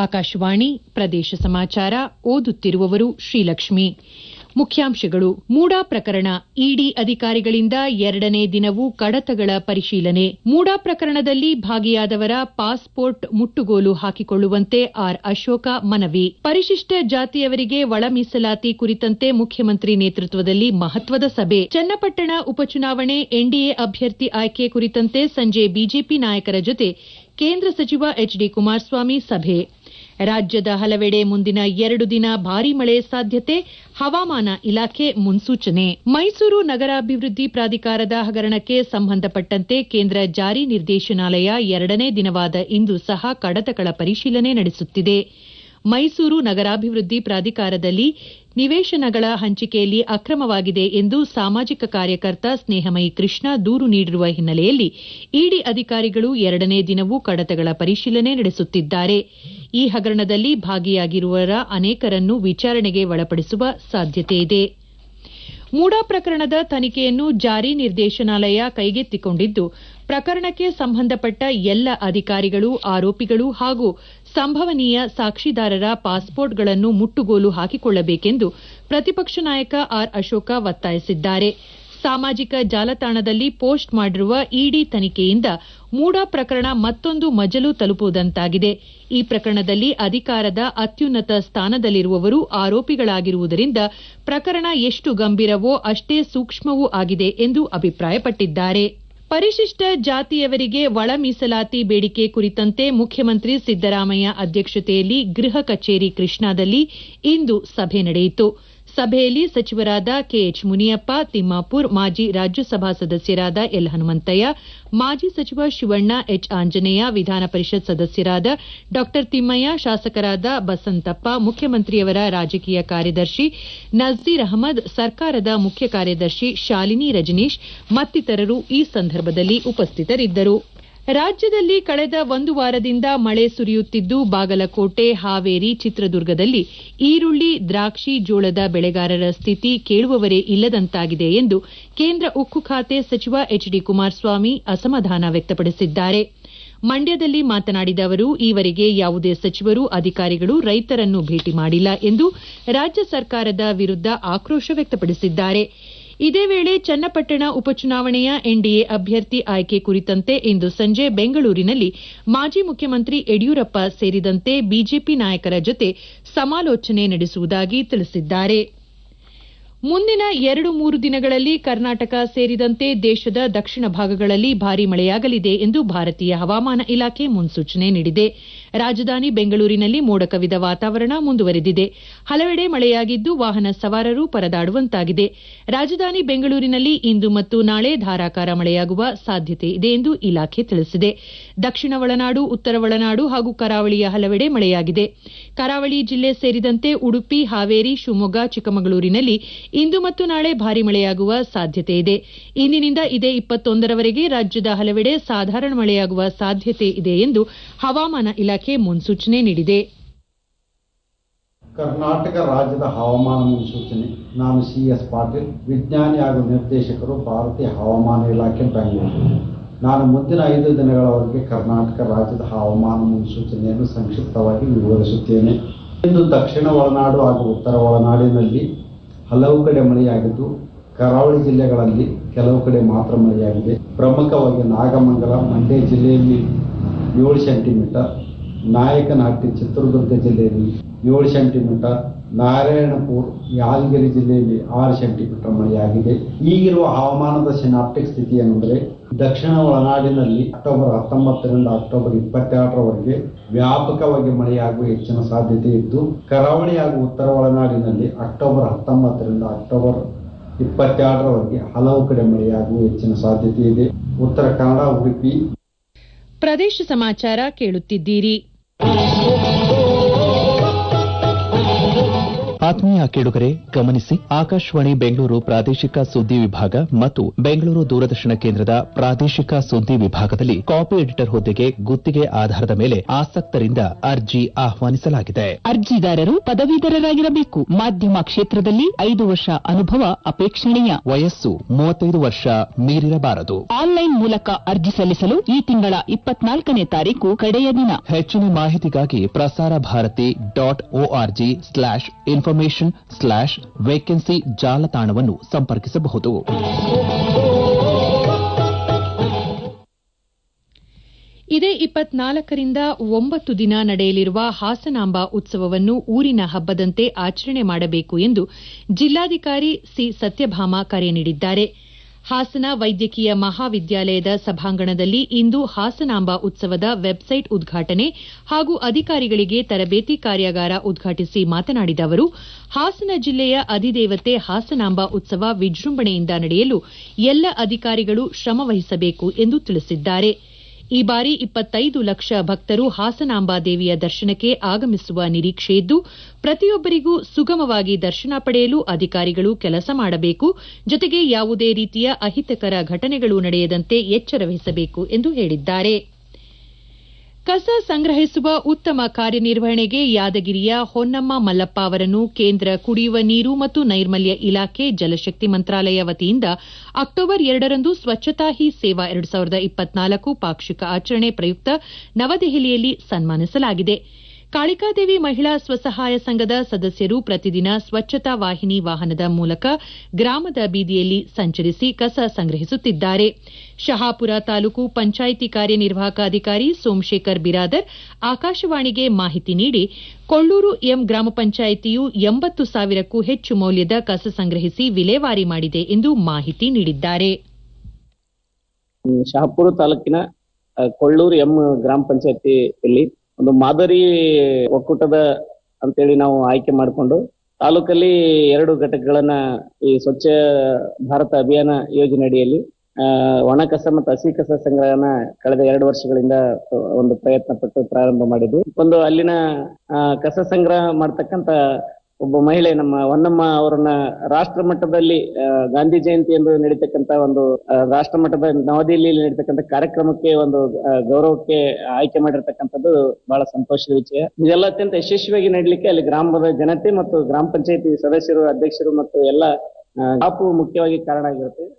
ಆಕಾಶವಾಣಿ ಪ್ರದೇಶ ಸಮಾಚಾರ ಓದುತ್ತಿರುವವರು ಶ್ರೀಲಕ್ಷ್ಮಿ ಮುಖ್ಯಾಂಶಗಳು ಮೂಡಾ ಪ್ರಕರಣ ಇಡಿ ಅಧಿಕಾರಿಗಳಿಂದ ಎರಡನೇ ದಿನವೂ ಕಡತಗಳ ಪರಿಶೀಲನೆ ಮೂಡಾ ಪ್ರಕರಣದಲ್ಲಿ ಭಾಗಿಯಾದವರ ಪಾಸ್ಪೋರ್ಟ್ ಮುಟ್ಟುಗೋಲು ಹಾಕಿಕೊಳ್ಳುವಂತೆ ಆರ್ ಅಶೋಕ ಮನವಿ ಪರಿಶಿಷ್ಟ ಜಾತಿಯವರಿಗೆ ಒಳ ಮೀಸಲಾತಿ ಕುರಿತಂತೆ ಮುಖ್ಯಮಂತ್ರಿ ನೇತೃತ್ವದಲ್ಲಿ ಮಹತ್ವದ ಸಭೆ ಚನ್ನಪಟ್ಟಣ ಉಪಚುನಾವಣೆ ಎನ್ಡಿಎ ಅಭ್ಯರ್ಥಿ ಆಯ್ಕೆ ಕುರಿತಂತೆ ಸಂಜೆ ಬಿಜೆಪಿ ನಾಯಕರ ಜೊತೆ ಕೇಂದ್ರ ಸಚಿವ ಎಚ್ ಡಿ ಕುಮಾರಸ್ವಾಮಿ ಸಭೆ ರಾಜ್ಯದ ಹಲವೆಡೆ ಮುಂದಿನ ಎರಡು ದಿನ ಭಾರೀ ಮಳೆ ಸಾಧ್ಯತೆ ಹವಾಮಾನ ಇಲಾಖೆ ಮುನ್ಸೂಚನೆ ಮೈಸೂರು ನಗರಾಭಿವೃದ್ಧಿ ಪ್ರಾಧಿಕಾರದ ಹಗರಣಕ್ಕೆ ಸಂಬಂಧಪಟ್ಟಂತೆ ಕೇಂದ್ರ ಜಾರಿ ನಿರ್ದೇಶನಾಲಯ ಎರಡನೇ ದಿನವಾದ ಇಂದು ಸಹ ಕಡತಗಳ ಪರಿಶೀಲನೆ ನಡೆಸುತ್ತಿದೆ ಮೈಸೂರು ನಗರಾಭಿವೃದ್ಧಿ ಪ್ರಾಧಿಕಾರದಲ್ಲಿ ನಿವೇಶನಗಳ ಹಂಚಿಕೆಯಲ್ಲಿ ಅಕ್ರಮವಾಗಿದೆ ಎಂದು ಸಾಮಾಜಿಕ ಕಾರ್ಯಕರ್ತ ಸ್ನೇಹಮಯಿ ಕೃಷ್ಣ ದೂರು ನೀಡಿರುವ ಹಿನ್ನೆಲೆಯಲ್ಲಿ ಇಡಿ ಅಧಿಕಾರಿಗಳು ಎರಡನೇ ದಿನವೂ ಕಡತಗಳ ಪರಿಶೀಲನೆ ನಡೆಸುತ್ತಿದ್ದಾರೆ ಈ ಹಗರಣದಲ್ಲಿ ಭಾಗಿಯಾಗಿರುವವರ ಅನೇಕರನ್ನು ವಿಚಾರಣೆಗೆ ಒಳಪಡಿಸುವ ಸಾಧ್ಯತೆಯಿದೆ ಮೂಡಾ ಪ್ರಕರಣದ ತನಿಖೆಯನ್ನು ಜಾರಿ ನಿರ್ದೇಶನಾಲಯ ಕೈಗೆತ್ತಿಕೊಂಡಿದ್ದು ಪ್ರಕರಣಕ್ಕೆ ಸಂಬಂಧಪಟ್ಟ ಎಲ್ಲ ಅಧಿಕಾರಿಗಳು ಆರೋಪಿಗಳು ಹಾಗೂ ಸಂಭವನೀಯ ಸಾಕ್ಷಿದಾರರ ಪಾಸ್ಪೋರ್ಟ್ಗಳನ್ನು ಮುಟ್ಟುಗೋಲು ಹಾಕಿಕೊಳ್ಳಬೇಕೆಂದು ಪ್ರತಿಪಕ್ಷ ನಾಯಕ ಆರ್ ಅಶೋಕ ಒತ್ತಾಯಿಸಿದ್ದಾರೆ ಸಾಮಾಜಿಕ ಜಾಲತಾಣದಲ್ಲಿ ಪೋಸ್ಟ್ ಮಾಡಿರುವ ಇಡಿ ತನಿಖೆಯಿಂದ ಮೂಡಾ ಪ್ರಕರಣ ಮತ್ತೊಂದು ಮಜಲು ತಲುಪುವುದಂತಾಗಿದೆ ಈ ಪ್ರಕರಣದಲ್ಲಿ ಅಧಿಕಾರದ ಅತ್ಯುನ್ನತ ಸ್ಥಾನದಲ್ಲಿರುವವರು ಆರೋಪಿಗಳಾಗಿರುವುದರಿಂದ ಪ್ರಕರಣ ಎಷ್ಟು ಗಂಭೀರವೋ ಅಷ್ಟೇ ಸೂಕ್ಷ್ಮವೂ ಆಗಿದೆ ಎಂದು ಅಭಿಪ್ರಾಯಪಟ್ಟಿದ್ದಾರೆ ಪರಿಶಿಷ್ಟ ಜಾತಿಯವರಿಗೆ ಒಳ ಮೀಸಲಾತಿ ಬೇಡಿಕೆ ಕುರಿತಂತೆ ಮುಖ್ಯಮಂತ್ರಿ ಸಿದ್ದರಾಮಯ್ಯ ಅಧ್ಯಕ್ಷತೆಯಲ್ಲಿ ಗೃಹ ಕಚೇರಿ ಕೃಷ್ಣಾದಲ್ಲಿ ಇಂದು ಸಭೆ ನಡೆಯಿತು ಸಭೆಯಲ್ಲಿ ಸಚಿವರಾದ ಕೆಎಚ್ ಮುನಿಯಪ್ಪ ತಿಮ್ಮಾಪುರ್ ಮಾಜಿ ರಾಜ್ಯಸಭಾ ಸದಸ್ಯರಾದ ಎಲ್ ಹನುಮಂತಯ್ಯ ಮಾಜಿ ಸಚಿವ ಶಿವಣ್ಣ ಎಚ್ ಆಂಜನೇಯ ವಿಧಾನ ಪರಿಷತ್ ಸದಸ್ಯರಾದ ಡಾ ತಿಮ್ಮಯ್ಯ ಶಾಸಕರಾದ ಬಸಂತಪ್ಪ ಮುಖ್ಯಮಂತ್ರಿಯವರ ರಾಜಕೀಯ ಕಾರ್ಯದರ್ಶಿ ನಜೀರ್ ಅಹಮದ್ ಸರ್ಕಾರದ ಮುಖ್ಯ ಕಾರ್ಯದರ್ಶಿ ಶಾಲಿನಿ ರಜನೀಶ್ ಮತ್ತಿತರರು ಈ ಸಂದರ್ಭದಲ್ಲಿ ಉಪಸ್ಥಿತರಿದ್ದರು ರಾಜ್ಯದಲ್ಲಿ ಕಳೆದ ಒಂದು ವಾರದಿಂದ ಮಳೆ ಸುರಿಯುತ್ತಿದ್ದು ಬಾಗಲಕೋಟೆ ಹಾವೇರಿ ಚಿತ್ರದುರ್ಗದಲ್ಲಿ ಈರುಳ್ಳಿ ದ್ರಾಕ್ಷಿ ಜೋಳದ ಬೆಳೆಗಾರರ ಸ್ಥಿತಿ ಕೇಳುವವರೇ ಇಲ್ಲದಂತಾಗಿದೆ ಎಂದು ಕೇಂದ್ರ ಉಕ್ಕು ಖಾತೆ ಸಚಿವ ಎಚ್ ಡಿ ಕುಮಾರಸ್ವಾಮಿ ಅಸಮಾಧಾನ ವ್ಯಕ್ತಪಡಿಸಿದ್ದಾರೆ ಮಂಡ್ಯದಲ್ಲಿ ಮಾತನಾಡಿದ ಅವರು ಈವರೆಗೆ ಯಾವುದೇ ಸಚಿವರು ಅಧಿಕಾರಿಗಳು ರೈತರನ್ನು ಭೇಟಿ ಮಾಡಿಲ್ಲ ಎಂದು ರಾಜ್ಯ ಸರ್ಕಾರದ ವಿರುದ್ದ ಆಕ್ರೋಶ ವ್ಯಕ್ತಪಡಿಸಿದ್ದಾರೆ ಇದೇ ವೇಳೆ ಚನ್ನಪಟ್ಟಣ ಉಪಚುನಾವಣೆಯ ಎನ್ಡಿಎ ಅಭ್ಯರ್ಥಿ ಆಯ್ಕೆ ಕುರಿತಂತೆ ಇಂದು ಸಂಜೆ ಬೆಂಗಳೂರಿನಲ್ಲಿ ಮಾಜಿ ಮುಖ್ಯಮಂತ್ರಿ ಯಡಿಯೂರಪ್ಪ ಸೇರಿದಂತೆ ಬಿಜೆಪಿ ನಾಯಕರ ಜೊತೆ ಸಮಾಲೋಚನೆ ನಡೆಸುವುದಾಗಿ ತಿಳಿಸಿದ್ದಾರೆ ಮುಂದಿನ ಎರಡು ಮೂರು ದಿನಗಳಲ್ಲಿ ಕರ್ನಾಟಕ ಸೇರಿದಂತೆ ದೇಶದ ದಕ್ಷಿಣ ಭಾಗಗಳಲ್ಲಿ ಭಾರೀ ಮಳೆಯಾಗಲಿದೆ ಎಂದು ಭಾರತೀಯ ಹವಾಮಾನ ಇಲಾಖೆ ಮುನ್ಸೂಚನೆ ನೀಡಿದೆ ರಾಜಧಾನಿ ಬೆಂಗಳೂರಿನಲ್ಲಿ ಮೋಡ ಕವಿದ ವಾತಾವರಣ ಮುಂದುವರೆದಿದೆ ಹಲವೆಡೆ ಮಳೆಯಾಗಿದ್ದು ವಾಹನ ಸವಾರರು ಪರದಾಡುವಂತಾಗಿದೆ ರಾಜಧಾನಿ ಬೆಂಗಳೂರಿನಲ್ಲಿ ಇಂದು ಮತ್ತು ನಾಳೆ ಧಾರಾಕಾರ ಮಳೆಯಾಗುವ ಸಾಧ್ಯತೆ ಇದೆ ಎಂದು ಇಲಾಖೆ ತಿಳಿಸಿದೆ ದಕ್ಷಿಣ ಒಳನಾಡು ಉತ್ತರ ಒಳನಾಡು ಹಾಗೂ ಕರಾವಳಿಯ ಹಲವೆಡೆ ಮಳೆಯಾಗಿದೆ ಕರಾವಳಿ ಜಿಲ್ಲೆ ಸೇರಿದಂತೆ ಉಡುಪಿ ಹಾವೇರಿ ಶಿವಮೊಗ್ಗ ಚಿಕ್ಕಮಗಳೂರಿನಲ್ಲಿ ಇಂದು ಮತ್ತು ನಾಳೆ ಭಾರೀ ಮಳೆಯಾಗುವ ಸಾಧ್ಯತೆ ಇದೆ ಇಂದಿನಿಂದ ಇದೇ ಇಪ್ಪತ್ತೊಂದರವರೆಗೆ ರಾಜ್ಯದ ಹಲವೆಡೆ ಸಾಧಾರಣ ಮಳೆಯಾಗುವ ಸಾಧ್ಯತೆ ಇದೆ ಎಂದು ಹವಾಮಾನ ಇಲಾಖೆ ಮುನ್ಸೂಚನೆ ನೀಡಿದೆ ಕರ್ನಾಟಕ ರಾಜ್ಯದ ಹವಾಮಾನ ಮುನ್ಸೂಚನೆ ನಾನು ಸಿ ಎಸ್ ಪಾಟೀಲ್ ವಿಜ್ಞಾನಿ ಹಾಗೂ ನಿರ್ದೇಶಕರು ಭಾರತೀಯ ಹವಾಮಾನ ಇಲಾಖೆ ಬೆಂಗಳೂರು ನಾನು ಮುಂದಿನ ಐದು ದಿನಗಳವರೆಗೆ ಕರ್ನಾಟಕ ರಾಜ್ಯದ ಹವಾಮಾನ ಮುನ್ಸೂಚನೆಯನ್ನು ಸಂಕ್ಷಿಪ್ತವಾಗಿ ವಿವರಿಸುತ್ತೇನೆ ಇಂದು ದಕ್ಷಿಣ ಒಳನಾಡು ಹಾಗೂ ಉತ್ತರ ಒಳನಾಡಿನಲ್ಲಿ ಹಲವು ಕಡೆ ಮಳೆಯಾಗಿದ್ದು ಕರಾವಳಿ ಜಿಲ್ಲೆಗಳಲ್ಲಿ ಕೆಲವು ಕಡೆ ಮಾತ್ರ ಮಳೆಯಾಗಿದೆ ಪ್ರಮುಖವಾಗಿ ನಾಗಮಂಗಲ ಮಂಡ್ಯ ಜಿಲ್ಲೆಯಲ್ಲಿ ಏಳು ಸೆಂಟಿಮೀಟರ್ ನಾಯಕನಹಟ್ಟಿ ಚಿತ್ರದುರ್ಗ ಜಿಲ್ಲೆಯಲ್ಲಿ ಏಳು ಸೆಂಟಿಮೀಟರ್ ನಾರಾಯಣಪುರ ಯಾದಗಿರಿ ಜಿಲ್ಲೆಯಲ್ಲಿ ಆರು ಸೆಂಟಿಮೀಟರ್ ಮಳೆಯಾಗಿದೆ ಈಗಿರುವ ಹವಾಮಾನದ ಸಿನಾಪ್ಟಿಕ್ ಸ್ಥಿತಿ ಏನೆಂದರೆ ದಕ್ಷಿಣ ಒಳನಾಡಿನಲ್ಲಿ ಅಕ್ಟೋಬರ್ ಹತ್ತೊಂಬತ್ತರಿಂದ ಅಕ್ಟೋಬರ್ ಇಪ್ಪತ್ತೆರಡರವರೆಗೆ ವ್ಯಾಪಕವಾಗಿ ಮಳೆಯಾಗುವ ಹೆಚ್ಚಿನ ಸಾಧ್ಯತೆ ಇದ್ದು ಕರಾವಳಿ ಹಾಗೂ ಉತ್ತರ ಒಳನಾಡಿನಲ್ಲಿ ಅಕ್ಟೋಬರ್ ಹತ್ತೊಂಬತ್ತರಿಂದ ಅಕ್ಟೋಬರ್ ಇಪ್ಪತ್ತೆರಡರವರೆಗೆ ಹಲವು ಕಡೆ ಮಳೆಯಾಗುವ ಹೆಚ್ಚಿನ ಸಾಧ್ಯತೆ ಇದೆ ಉತ್ತರ ಕನ್ನಡ ಉಡುಪಿ ಪ್ರದೇಶ ಸಮಾಚಾರ ಕೇಳುತ್ತಿದ್ದೀರಿ ಆತ್ಮೀಯ ಕೇಳುಗರೆ ಗಮನಿಸಿ ಆಕಾಶವಾಣಿ ಬೆಂಗಳೂರು ಪ್ರಾದೇಶಿಕ ಸುದ್ದಿ ವಿಭಾಗ ಮತ್ತು ಬೆಂಗಳೂರು ದೂರದರ್ಶನ ಕೇಂದ್ರದ ಪ್ರಾದೇಶಿಕ ಸುದ್ದಿ ವಿಭಾಗದಲ್ಲಿ ಕಾಪಿ ಎಡಿಟರ್ ಹುದ್ದೆಗೆ ಗುತ್ತಿಗೆ ಆಧಾರದ ಮೇಲೆ ಆಸಕ್ತರಿಂದ ಅರ್ಜಿ ಆಹ್ವಾನಿಸಲಾಗಿದೆ ಅರ್ಜಿದಾರರು ಪದವೀಧರರಾಗಿರಬೇಕು ಮಾಧ್ಯಮ ಕ್ಷೇತ್ರದಲ್ಲಿ ಐದು ವರ್ಷ ಅನುಭವ ಅಪೇಕ್ಷಣೀಯ ವಯಸ್ಸು ಮೂವತ್ತೈದು ವರ್ಷ ಮೀರಿರಬಾರದು ಆನ್ಲೈನ್ ಮೂಲಕ ಅರ್ಜಿ ಸಲ್ಲಿಸಲು ಈ ತಿಂಗಳ ಇಪ್ಪತ್ನಾಲ್ಕನೇ ತಾರೀಕು ಕಡೆಯ ದಿನ ಹೆಚ್ಚಿನ ಮಾಹಿತಿಗಾಗಿ Prasar Bharati dot O R G slash information slash vacancy ಜಾಲತಾಣವನ್ನು ಸಂಪರ್ಕಿಸಬಹುದು ಇದೇ ಇಪ್ಪತ್ನಾಲ್ಕರಿಂದ ಒಂಬತ್ತು ದಿನ ನಡೆಯಲಿರುವ ಹಾಸನಾಂಬ ಉತ್ಸವವನ್ನು ಊರಿನ ಹಬ್ಬದಂತೆ ಆಚರಣೆ ಮಾಡಬೇಕು ಎಂದು ಜಿಲ್ಲಾಧಿಕಾರಿ ಸಿ ಸತ್ಯಭಾಮ ಕರೆ ನೀಡಿದ್ದಾರೆ ಹಾಸನ ವೈದ್ಯಕೀಯ ಮಹಾವಿದ್ಯಾಲಯದ ಸಭಾಂಗಣದಲ್ಲಿ ಇಂದು ಹಾಸನಾಂಬ ಉತ್ಸವದ ವೆಬ್ಸೈಟ್ ಉದ್ಘಾಟನೆ ಹಾಗೂ ಅಧಿಕಾರಿಗಳಿಗೆ ತರಬೇತಿ ಕಾರ್ಯಾಗಾರ ಉದ್ಘಾಟಿಸಿ ಮಾತನಾಡಿದ ಅವರು ಹಾಸನ ಜಿಲ್ಲೆಯ ಅಧಿದೇವತೆ ಹಾಸನಾಂಬ ಉತ್ಸವ ವಿಜೃಂಭಣೆಯಿಂದ ನಡೆಯಲು ಎಲ್ಲ ಅಧಿಕಾರಿಗಳು ಶ್ರಮವಹಿಸಬೇಕು ಎಂದು ತಿಳಿಸಿದ್ದಾರೆ ಈ ಬಾರಿ ಇಪ್ಪತ್ತೈದು ಲಕ್ಷ ಭಕ್ತರು ಹಾಸನಾಂಬಾ ದೇವಿಯ ದರ್ಶನಕ್ಕೆ ಆಗಮಿಸುವ ನಿರೀಕ್ಷೆಯಿದ್ದು ಪ್ರತಿಯೊಬ್ಬರಿಗೂ ಸುಗಮವಾಗಿ ದರ್ಶನ ಪಡೆಯಲು ಅಧಿಕಾರಿಗಳು ಕೆಲಸ ಮಾಡಬೇಕು ಜೊತೆಗೆ ಯಾವುದೇ ರೀತಿಯ ಅಹಿತಕರ ಘಟನೆಗಳು ನಡೆಯದಂತೆ ಎಚ್ಚರ ವಹಿಸಬೇಕು ಎಂದು ಹೇಳಿದ್ದಾರೆ ಕಸ ಸಂಗ್ರಹಿಸುವ ಉತ್ತಮ ಕಾರ್ಯನಿರ್ವಹಣೆಗೆ ಯಾದಗಿರಿಯ ಹೊನ್ನಮ್ಮ ಮಲ್ಲಪ್ಪ ಅವರನ್ನು ಕೇಂದ್ರ ಕುಡಿಯುವ ನೀರು ಮತ್ತು ನೈರ್ಮಲ್ಯ ಇಲಾಖೆ ಜಲಶಕ್ತಿ ಮಂತ್ರಾಲಯ ವತಿಯಿಂದ ಅಕ್ಟೋಬರ್ ಎರಡರಂದು ಸ್ವಚ್ಛತಾ ಹಿ ಸೇವಾ ಎರಡು ಸಾವಿರದ ಇಪ್ಪತ್ನಾಲ್ಕು ಪಾಕ್ಷಿಕ ಆಚರಣೆ ಪ್ರಯುಕ್ತ ನವದೆಹಲಿಯಲ್ಲಿ ಸನ್ಮಾನಿಸಲಾಗಿದೆ ಕಾಳಿಕಾದೇವಿ ಮಹಿಳಾ ಸ್ವಸಹಾಯ ಸಂಘದ ಸದಸ್ಯರು ಪ್ರತಿದಿನ ಸ್ವಚ್ಛತಾ ವಾಹಿನಿ ವಾಹನದ ಮೂಲಕ ಗ್ರಾಮದ ಬೀದಿಯಲ್ಲಿ ಸಂಚರಿಸಿ ಕಸ ಸಂಗ್ರಹಿಸುತ್ತಿದ್ದಾರೆ ಶಹಾಪುರ ತಾಲೂಕು ಪಂಚಾಯಿತಿ ಕಾರ್ಯನಿರ್ವಾಹಕ ಅಧಿಕಾರಿ ಸೋಮಶೇಖರ್ ಬಿರಾದರ್ ಆಕಾಶವಾಣಿಗೆ ಮಾಹಿತಿ ನೀಡಿ ಕೊಳ್ಳೂರು ಎಂ ಗ್ರಾಮ ಪಂಚಾಯಿತಿಯು ಎಂಬತ್ತು ಸಾವಿರಕ್ಕೂ ಹೆಚ್ಚು ಮೌಲ್ಯದ ಕಸ ಸಂಗ್ರಹಿಸಿ ವಿಲೇವಾರಿ ಮಾಡಿದೆ ಎಂದು ಮಾಹಿತಿ ನೀಡಿದ್ದಾರೆ ಶಹಾಪುರ ತಾಲೂಕಿನ ಆ, ಕೊಳ್ಳೂರು ಎಂ ಗ್ರಾಮ ಪಂಚಾಯತಿಯಲ್ಲಿ ಒಂದು ಮಾದರಿ ಒಕ್ಕೂಟದ ಅಂತೇಳಿ ನಾವು ಆಯ್ಕೆ ಮಾಡಿಕೊಂಡು ತಾಲೂಕಲ್ಲಿ ಎರಡು ಘಟಕಗಳನ್ನ ಈ ಸ್ವಚ್ಛ ಭಾರತ ಅಭಿಯಾನ ಯೋಜನೆ ಅಡಿಯಲ್ಲಿ ಆ, ಒಣ ಕಸ ಮತ್ತು ಹಸಿ ಕಸ ಸಂಗ್ರಹನ ಕಳೆದ ಎರಡು ವರ್ಷಗಳಿಂದ ಆ, ಒಂದು ಪ್ರಯತ್ನ ಪಟ್ಟು ಪ್ರಾರಂಭ ಮಾಡಿದ್ವಿ ಒಂದು ಅಲ್ಲಿನ ಆ, ಕಸ ಸಂಗ್ರಹ ಮಾಡ್ತಕ್ಕಂತ ಒಬ್ಬ ಮಹಿಳೆ ನಮ್ಮ ಹೊನ್ನಮ್ಮ ಅವರನ್ನ ರಾಷ್ಟ್ರ ಮಟ್ಟದಲ್ಲಿ ಆ, ಗಾಂಧಿ ಜಯಂತಿ ಎಂದು ನಡೀತಕ್ಕಂತ ಒಂದು ಆ, ರಾಷ್ಟ್ರ ಮಟ್ಟದ ನವದೆಹಲಿಯಲ್ಲಿ ನಡೀತಕ್ಕಂಥ ಕಾರ್ಯಕ್ರಮಕ್ಕೆ ಒಂದು ಆ, ಗೌರವಕ್ಕೆ ಆಯ್ಕೆ ಮಾಡಿರ್ತಕ್ಕಂಥದ್ದು ಬಹಳ ಸಂತೋಷದ ವಿಷಯ ಇದೆಲ್ಲ ಅತ್ಯಂತ ಯಶಸ್ವಿಯಾಗಿ ನಡೀಲಿಕ್ಕೆ ಅಲ್ಲಿ ಗ್ರಾಮದ ಜನತೆ ಮತ್ತು ಗ್ರಾಮ ಪಂಚಾಯತಿ ಸದಸ್ಯರು ಅಧ್ಯಕ್ಷರು ಮತ್ತು ಎಲ್ಲ ಆ, ಕಾಪು ಮುಖ್ಯವಾಗಿ ಕಾರಣ ಆಗಿರುತ್ತೆ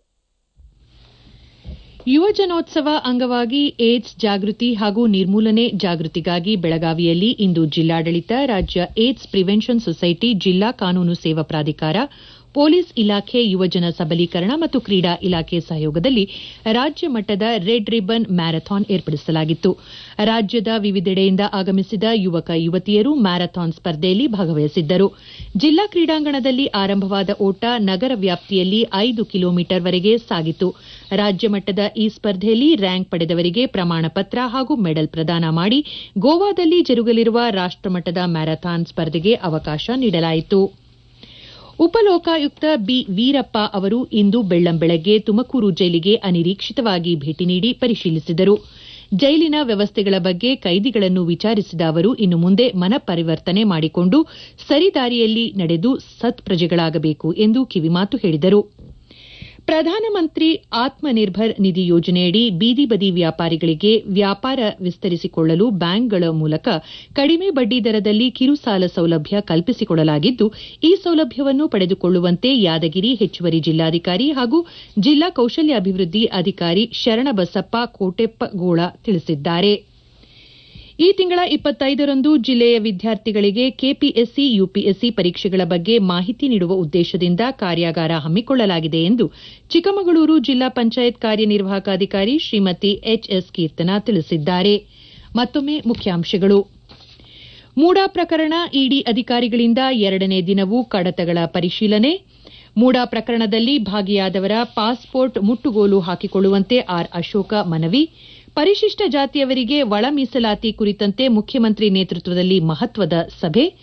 ಯುವಜನೋತ್ಸವ ಅಂಗವಾಗಿ ಏಡ್ಸ್ ಜಾಗೃತಿ ಹಾಗೂ ನಿರ್ಮೂಲನೆ ಜಾಗೃತಿಗಾಗಿ ಬೆಳಗಾವಿಯಲ್ಲಿ ಇಂದು ಜಿಲ್ಲಾಡಳಿತ ರಾಜ್ಯ ಏಡ್ಸ್ ಪ್ರಿವೆನ್ಷನ್ ಸೊಸೈಟಿ ಜಿಲ್ಲಾ ಕಾನೂನು ಸೇವಾ ಪ್ರಾಧಿಕಾರ ಪೊಲೀಸ್ ಇಲಾಖೆ ಯುವಜನ ಸಬಲೀಕರಣ ಮತ್ತು ಕ್ರೀಡಾ ಇಲಾಖೆ ಸಹಯೋಗದಲ್ಲಿ ರಾಜ್ಯ ಮಟ್ಟದ ರೆಡ್ ರಿಬ್ಬನ್ ಮ್ಯಾರಥಾನ್ ಏರ್ಪಡಿಸಲಾಗಿತ್ತು ರಾಜ್ಯದ ವಿವಿಧೆಡೆಯಿಂದ ಆಗಮಿಸಿದ ಯುವಕ ಯುವತಿಯರು ಮ್ಯಾರಥಾನ್ ಸ್ಪರ್ಧೆಯಲ್ಲಿ ಭಾಗವಹಿಸಿದ್ದರು ಜಿಲ್ಲಾ ಕ್ರೀಡಾಂಗಣದಲ್ಲಿ ಆರಂಭವಾದ ಓಟ ನಗರ ವ್ಯಾಪ್ತಿಯಲ್ಲಿ ಐದು ಕಿಲೋಮೀಟರ್ವರೆಗೆ ಸಾಗಿತು ರಾಜ್ಯ ಮಟ್ಟದ ಈ ಸ್ಪರ್ಧೆಯಲ್ಲಿ ರ್ಯಾಂಕ್ ಪಡೆದವರಿಗೆ ಪ್ರಮಾಣ ಪತ್ರ ಹಾಗೂ ಮೆಡಲ್ ಪ್ರದಾನ ಮಾಡಿ ಗೋವಾದಲ್ಲಿ ಜರುಗಲಿರುವ ರಾಷ್ಟಮಟ್ಟದ ಮ್ಯಾರಥಾನ್ ಸ್ಪರ್ಧೆಗೆ ಅವಕಾಶ ನೀಡಲಾಯಿತು ಉಪಲೋಕಾಯುಕ್ತ ಬಿ ವೀರಪ್ಪ ಅವರು ಇಂದು ಬೆಳ್ಳಂಬೆಳಗ್ಗೆ ತುಮಕೂರು ಜೈಲಿಗೆ ಅನಿರೀಕ್ಷಿತವಾಗಿ ಭೇಟಿ ನೀಡಿ ಪರಿಶೀಲಿಸಿದರು ಜೈಲಿನ ವ್ಯವಸ್ಥೆಗಳ ಬಗ್ಗೆ ಕೈದಿಗಳನ್ನು ವಿಚಾರಿಸಿದ ಅವರು ಇನ್ನು ಮುಂದೆ ಮನಪರಿವರ್ತನೆ ಮಾಡಿಕೊಂಡು ಸರಿದಾರಿಯಲ್ಲಿ ನಡೆದು ಸತ್ಪ್ರಜೆಗಳಾಗಬೇಕು ಎಂದು ಕಿವಿಮಾತು ಹೇಳಿದರು ಪ್ರಧಾನಮಂತ್ರಿ ಆತ್ಮನಿರ್ಭರ್ ನಿಧಿ ಯೋಜನೆಯಡಿ ಬೀದಿ ಬದಿ ವ್ಯಾಪಾರಿಗಳಿಗೆ ವ್ಯಾಪಾರ ವಿಸ್ತರಿಸಿಕೊಳ್ಳಲು ಬ್ಯಾಂಕ್ಗಳ ಮೂಲಕ ಕಡಿಮೆ ಬಡ್ಡಿ ದರದಲ್ಲಿ ಕಿರುಸಾಲ ಸೌಲಭ್ಯ ಕಲ್ಪಿಸಿಕೊಡಲಾಗಿದ್ದು ಈ ಸೌಲಭ್ಯವನ್ನು ಪಡೆದುಕೊಳ್ಳುವಂತೆ ಯಾದಗಿರಿ ಹೆಚ್ಚುವರಿ ಜಿಲ್ಲಾಧಿಕಾರಿ ಹಾಗೂ ಜಿಲ್ಲಾ ಕೌಶಲ್ಯಾಭಿವೃದ್ಧಿ ಅಧಿಕಾರಿ ಶರಣಬಸಪ್ಪ ಕೋಟೆಪ್ಪಗೋಳ ತಿಳಿಸಿದ್ದಾರೆ ಈ ತಿಂಗಳ ಇಪ್ಪತ್ತೈದರಂದು ಜಿಲ್ಲೆಯ ವಿದ್ಯಾರ್ಥಿಗಳಿಗೆ ಕೆಪಿಎಸ್ಸಿ ಯುಪಿಎಸ್ಸಿ ಪರೀಕ್ಷೆಗಳ ಬಗ್ಗೆ ಮಾಹಿತಿ ನೀಡುವ ಉದ್ದೇಶದಿಂದ ಕಾರ್ಯಾಗಾರ ಹಮ್ಮಿಕೊಳ್ಳಲಾಗಿದೆ ಎಂದು ಚಿಕ್ಕಮಗಳೂರು ಜಿಲ್ಲಾ ಪಂಚಾಯತ್ ಕಾರ್ಯನಿರ್ವಾಹಕ ಅಧಿಕಾರಿ ಶ್ರೀಮತಿ ಎಚ್ಎಸ್ ಕೀರ್ತನಾ ತಿಳಿಸಿದ್ದಾರೆ ಮತ್ತೊಮ್ಮೆ ಮುಖ್ಯಾಂಶಗಳು ಮೂಡಾ ಪ್ರಕರಣ ಇಡಿ ಅಧಿಕಾರಿಗಳಿಂದ ಎರಡನೇ ದಿನವೂ ಕಡತಗಳ ಪರಿಶೀಲನೆ ಮೂಡಾ ಪ್ರಕರಣದಲ್ಲಿ ಭಾಗಿಯಾದವರ ಪಾಸ್ಪೋರ್ಟ್ ಮುಟ್ಟುಗೋಲು ಹಾಕಿಕೊಳ್ಳುವಂತೆ ಆರ್ ಅಶೋಕ ಮನವಿ ಪರಿಶಿಷ್ಟ ಜಾತಿಯವರಿಗೆ ಒಳ ಮೀಸಲಾತಿ ಕುರಿತಂತೆ ಮುಖ್ಯಮಂತ್ರಿ ನೇತೃತ್ವದಲ್ಲಿ ಮಹತ್ವದ ಸಭೆ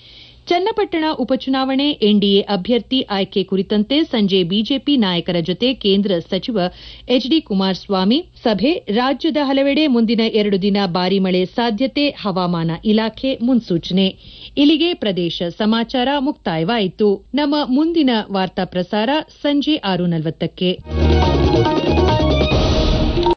ಚನ್ನಪಟ್ಟಣ ಉಪಚುನಾವಣೆ ಎನ್ಡಿಎ ಅಭ್ಯರ್ಥಿ ಆಯ್ಕೆ ಕುರಿತಂತೆ ಸಂಜೆ ಬಿಜೆಪಿ ನಾಯಕರ ಜೊತೆ ಕೇಂದ್ರ ಸಚಿವ ಎಚ್ಡಿ ಕುಮಾರಸ್ವಾಮಿ ಸಭೆ ರಾಜ್ಯದ ಹಲವೆಡೆ ಮುಂದಿನ ಎರಡು ದಿನ ಭಾರೀ ಮಳೆ ಸಾಧ್ಯತೆ ಹವಾಮಾನ ಇಲಾಖೆ ಮುನ್ಸೂಚನೆ ಇಲ್ಲಿಗೆ ಪ್ರದೇಶ ಸಮಾಚಾರ ಮುಕ್ತಾಯವಾಯಿತು ನಮ್ಮ ಮುಂದಿನ ವಾರ್ತಾ ಪ್ರಸಾರ ಸಂಜೆ ಆರು ನಲವತ್ತಕ್ಕೆ